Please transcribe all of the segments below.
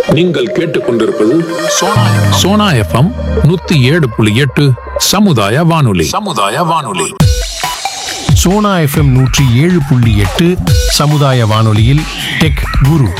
நீங்கள் கேட்டுக்கொண்டிருப்பது சோனா சோனா எஃப்எம் நூத்தி ஏழு புள்ளி எட்டு சமுதாய வானொலி சமுதாய வானொலி சோனா எஃப்எம் நூற்றி ஏழு புள்ளி எட்டு சமுதாய வானொலியில் டெக் குரு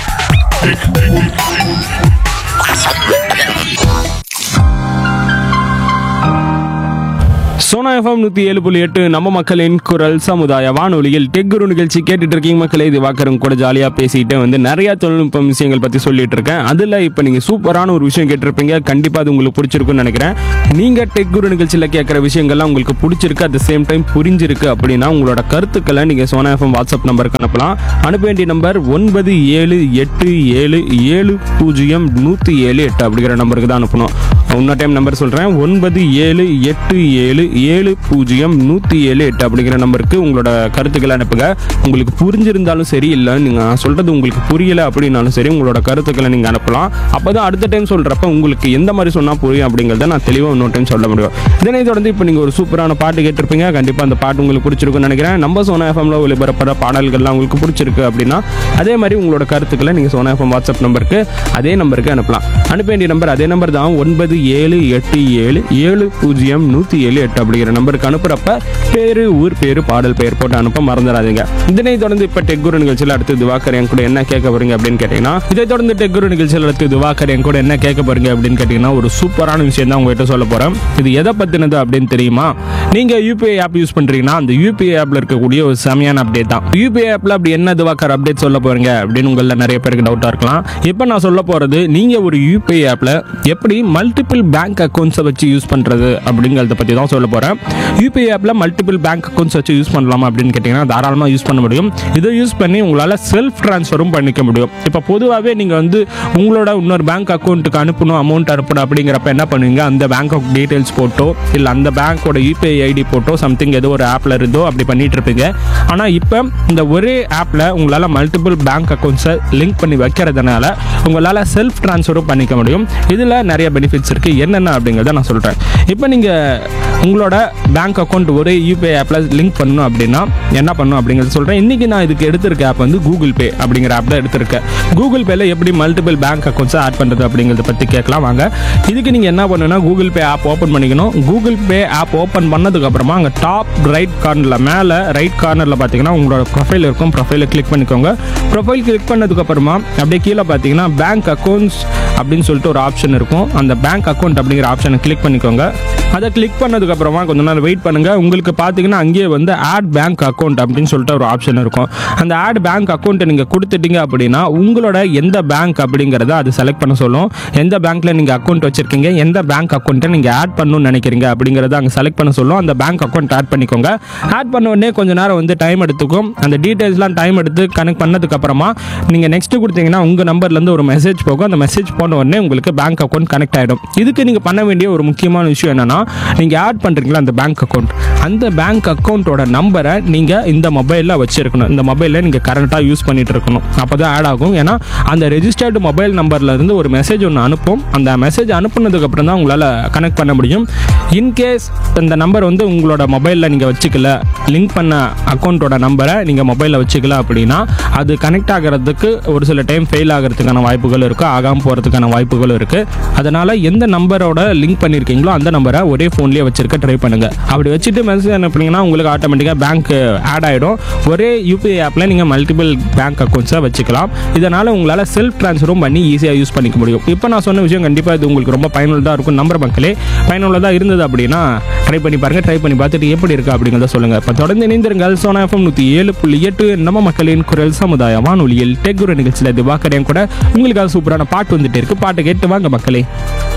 சோனா எஃப்எம் நூற்றி ஏழு புள்ளி எட்டு நம்ம மக்களின் குரல் சமுதாய வானொலியில் டெக் குரு நிகழ்ச்சி கேட்டுட்டு இருக்கீங்க மக்களே இது வாக்கரும் கூட ஜாலியாக பேசிட்டு வந்து நிறைய தொழில்நுட்ப விஷயங்கள் பற்றி சொல்லிட்டு இருக்கேன் அதில் இப்போ நீங்கள் சூப்பரான ஒரு விஷயம் கேட்டிருப்பீங்க கண்டிப்பாக அது உங்களுக்கு பிடிச்சிருக்குன்னு நினைக்கிறேன் நீங்கள் டெக் குரு நிகழ்ச்சியில் கேட்குற விஷயங்கள்லாம் உங்களுக்கு பிடிச்சிருக்கு அட் த சேம் டைம் புரிஞ்சிருக்கு அப்படின்னா உங்களோட கருத்துக்களை நீங்கள் சோனா எஃப்எம் வாட்ஸ்அப் நம்பருக்கு அனுப்பலாம் அனுப்ப வேண்டிய நம்பர் ஒன்பது ஏழு எட்டு ஏழு ஏழு பூஜ்ஜியம் நூற்றி ஏழு எட்டு அப்படிங்கிற நம்பருக்கு தான் அனுப்பணும் இன்னொரு டைம் நம்பர் சொல்கிறேன் ஒன்பது ஏழு எட்டு ஏழு ஏழு பூஜ்ஜியம் நூற்றி ஏழு எட்டு அப்படிங்கிற நம்பருக்கு உங்களோட கருத்துக்களை அனுப்புங்க உங்களுக்கு புரிஞ்சிருந்தாலும் சரி இல்லை நீங்கள் சொல்கிறது உங்களுக்கு புரியலை அப்படின்னாலும் சரி உங்களோட கருத்துக்களை நீங்கள் அனுப்பலாம் அப்போ தான் அடுத்த டைம் சொல்கிறப்ப உங்களுக்கு எந்த மாதிரி சொன்னால் புரியும் அப்படிங்கிறத நான் தெளிவாக இன்னொரு டைம் சொல்ல முடியும் இதனை தொடர்ந்து இப்போ நீங்கள் ஒரு சூப்பரான பாட்டு கேட்டிருப்பீங்க கண்டிப்பாக அந்த பாட்டு உங்களுக்கு பிடிச்சிருக்குன்னு நினைக்கிறேன் நம்ம சோனா எஃப்எம்ல ஒளிபரப்புற பாடல்கள்லாம் உங்களுக்கு பிடிச்சிருக்கு அப்படின்னா அதே மாதிரி உங்களோட கருத்துக்களை நீங்கள் சோனா எஃப்எம் வாட்ஸ்அப் நம்பருக்கு அதே நம்பருக்கு அனுப்பலாம் அனுப்ப வேண்டிய நம்பர் அதே நம்பர் தான் ஒன்பது ஏழு எட்டு ஏழு ஏழு பூஜ்ஜியம் நூற்றி ஏழு எட்டு அப்படிங்கிற நம்பருக்கு அனுப்புறப்ப பேரு ஊர் பேரு பாடல் பெயர் போட்டு அனுப்ப மறந்துடாதீங்க இதனை தொடர்ந்து இப்போ டெக்குரு நிகழ்ச்சியில் அடுத்து திவாகர் என் கூட என்ன கேட்க போறீங்க அப்படின்னு கேட்டீங்கன்னா இதை தொடர்ந்து டெக்குரு நிகழ்ச்சியில் அடுத்து திவாகர் என் கூட என்ன கேட்க போறீங்க அப்படின்னு கேட்டீங்கன்னா ஒரு சூப்பரான விஷயம் தான் உங்ககிட்ட சொல்ல போறேன் இது எதை பத்தினது அப்படின்னு தெரியுமா நீங்க யூபிஐ ஆப் யூஸ் பண்றீங்கன்னா அந்த யூபிஐ ஆப்ல இருக்கக்கூடிய ஒரு செமையான அப்டேட் தான் யூபிஐ ஆப்ல அப்படி என்ன திவாகர் அப்டேட் சொல்ல போறீங்க அப்படின்னு உங்கள நிறைய பேருக்கு டவுட்டா இருக்கலாம் இப்போ நான் சொல்ல போறது நீங்க ஒரு யூபிஐ ஆப்ல எப்படி மல்டிபிள் பேங்க் அக்கௌண்ட்ஸை வச்சு யூஸ் பண்றது அப்படிங்கிறத பத்தி தான் சொல்ல போறேன் யூபிஐ ஆப்ல மல்டிபிள் பேங்க் அக்கௌண்ட்ஸ் வச்சு யூஸ் பண்ணலாமா அப்படின்னு கேட்டீங்கன்னா தாராளமாக யூஸ் பண்ண முடியும் இதை யூஸ் பண்ணி உங்களால் செல்ஃப் ட்ரான்ஸ்ஃபரும் பண்ணிக்க முடியும் இப்போ பொதுவாகவே நீங்கள் வந்து உங்களோட இன்னொரு பேங்க் அக்கௌண்ட்டுக்கு அனுப்பணும் அமௌண்ட் அனுப்பணும் அப்படிங்கிறப்ப என்ன பண்ணுவீங்க அந்த பேங்க் டீட்டெயில்ஸ் போட்டோ இல்லை அந்த பேங்க்கோட யூபிஐ ஐடி போட்டோ சம்திங் ஏதோ ஒரு ஆப்பில் இருந்தோ அப்படி பண்ணிட்டு இருப்பீங்க ஆனால் இப்போ இந்த ஒரே ஆப்பில் உங்களால் மல்டிபிள் பேங்க் அக்கௌண்ட்ஸை லிங்க் பண்ணி வைக்கிறதுனால உங்களால் செல்ஃப் ட்ரான்ஸ்ஃபரும் பண்ணிக்க முடியும் இதில் நிறைய பெனிஃபிட்ஸ் இருக்குது என்னென்ன அப்படிங்கிறத நான் சொல்கிறேன் இப்போ நீங்கள் உங்களோட பேங்க் அக்கௌண்ட் ஒரே யூபிஐ ஆப்பில் லிங்க் பண்ணணும் அப்படின்னா என்ன பண்ணணும் அப்படிங்கிறத சொல்கிறேன் இன்றைக்கி நான் இதுக்கு எடுத்திருக்க ஆப் வந்து கூகுள் பே அப்படிங்கிற ஆப் தான் எடுத்திருக்கேன் கூகுள் பேல எப்படி மல்டிபிள் பேங்க் அக்கௌண்ட்ஸை ஆட் பண்ணுறது அப்படிங்கிறத பற்றி கேட்கலாம் வாங்க இதுக்கு நீங்கள் என்ன பண்ணணும்னா கூகுள் பே ஆப் ஓப்பன் பண்ணிக்கணும் கூகுள் பே ஆப் ஓப்பன் பண்ணதுக்கப்புறமா அங்கே டாப் ரைட் கார்னரில் மேலே ரைட் கார்னரில் பார்த்தீங்கன்னா உங்களோட ப்ரொஃபைல் இருக்கும் ப்ரொஃபைலை கிளிக் பண்ணிக்கோங்க ப்ரொஃபைல் கிளிக் பண்ணதுக்கப்புறமா அப்படியே கீழே பார்த்தீங்கன்னா பேங்க் அக்கௌண்ட்ஸ் அப்படின்னு சொல்லிட்டு ஒரு ஆப்ஷன் இருக்கும் அந்த பேங்க் அக்கௌண்ட் அப்படிங்கிற ஆப்ஷனை கிளிக் பண்ணிக்கோங்க அதை கிளிக் பண்ணதுக்கப்புறமா கொஞ்ச நேரம் வெயிட் பண்ணுங்க உங்களுக்கு பார்த்தீங்கன்னா அங்கேயே வந்து ஆட் பேங்க் அக்கௌண்ட் அப்படின்னு சொல்லிட்டு ஒரு ஆப்ஷன் இருக்கும் அந்த ஆட் பேங்க் அக்கௌண்ட்டை நீங்கள் கொடுத்துட்டீங்க அப்படின்னா உங்களோட எந்த பேங்க் அப்படிங்கிறத அது செலக்ட் பண்ண சொல்லும் எந்த பேங்க்ல நீங்கள் அக்கௌண்ட் வச்சிருக்கீங்க எந்த பேங்க் அக்கௌண்ட்டை நீங்கள் ஆட் பண்ணணும்னு நினைக்கிறீங்க அப்படிங்கிறத அங்கே செலக்ட் பண்ண சொல்லும் அந்த பேங்க் அக்கௌண்ட் ஆட் பண்ணிக்கோங்க ஆட் பண்ண உடனே கொஞ்ச நேரம் வந்து டைம் எடுத்துக்கும் அந்த டீட்டெயில்ஸ்லாம் டைம் எடுத்து கனெக்ட் பண்ணதுக்கப்புறமா நீங்கள் நெக்ஸ்ட் கொடுத்தீங்கன்னா உங்கள் நம்பர்லேருந்து ஒரு மெசேஜ் போகும் அந்த மெசேஜ் போன உடனே உங்களுக்கு பேங்க் அக்கௌண்ட் கனெக்ட் ஆகிடும் இதுக்கு நீங்கள் பண்ண வேண்டிய ஒரு முக்கியமான விஷயம் என்னன்னா நீங்கள் ஆட் பண்ணுறீங்களா அந்த பேங்க் அக்கௌண்ட் அந்த பேங்க் அக்கௌண்ட்டோட நம்பரை நீங்கள் இந்த மொபைலில் வச்சிருக்கணும் இந்த மொபைலில் நீங்கள் கரண்ட்டாக யூஸ் பண்ணிட்டு இருக்கணும் அப்போ தான் ஆட் ஆகும் ஏன்னா அந்த ரெஜிஸ்டர்டு மொபைல் நம்பர்ல இருந்து ஒரு மெசேஜ் ஒன்று அனுப்பும் அந்த மெசேஜ் அனுப்புனதுக்கப்புறம் தான் உங்களால் கனெக்ட் பண்ண முடியும் இன்கேஸ் இந்த நம்பர் வந்து உங்களோட மொபைலில் நீங்கள் வச்சுக்கல லிங்க் பண்ண அக்கௌண்ட்டோட நம்பரை நீங்கள் மொபைலில் வச்சுக்கல அப்படின்னா அது கனெக்ட் ஆகிறதுக்கு ஒரு சில டைம் ஃபெயில் ஆகிறதுக்கான வாய்ப்புகள் இருக்குது ஆகாமல் போகிறதுக்கான வாய்ப்புகள் இருக்குது அதனால் எந்த நம்பரோட லிங்க் பண்ணியிருக்கீங்களோ அந்த நம்பரை ஒரே ஃபோன்லேயே வச்சிருக்க ட்ரை பண்ணுங்கள் அப்படி வச்சுட்டு மெசேஜ் அனுப்புனீங்கன்னா உங்களுக்கு ஆட்டோமேட்டிக்காக பேங்க் ஆட் ஆகிடும் ஒரே யூபிஐ ஆப்பில் நீங்கள் மல்டிபிள் பேங்க் அக்கௌண்ட்ஸை வச்சுக்கலாம் இதனால் உங்களால் செல்ஃப் ட்ரான்ஸ்ஃபரும் பண்ணி ஈஸியாக யூஸ் பண்ணிக்க முடியும் இப்போ நான் சொன்ன விஷயம் கண்டிப்பாக இது உங்களுக்கு ரொம்ப பயனுள்ளதாக இருக்கும் நம்புற மக்களே பயனுள்ளதாக இருந்தது அப்படின்னா ட்ரை பண்ணி பாருங்க ட்ரை பண்ணி பார்த்துட்டு எப்படி இருக்கு அப்படிங்கிறத சொல்லுங்க இப்போ தொடர்ந்து இணைந்திருங்கள் சோனா எஃப்எம் நூற்றி ஏழு புள்ளி எட்டு நம்ம மக்களின் குரல் சமுதாய வானொலியில் டெக்குர நிகழ்ச்சியில் திவாக்கரையும் கூட உங்களுக்காக சூப்பரான பாட்டு வந்துட்டு இருக்கு பாட்டு கேட்டு வாங்க மக்களே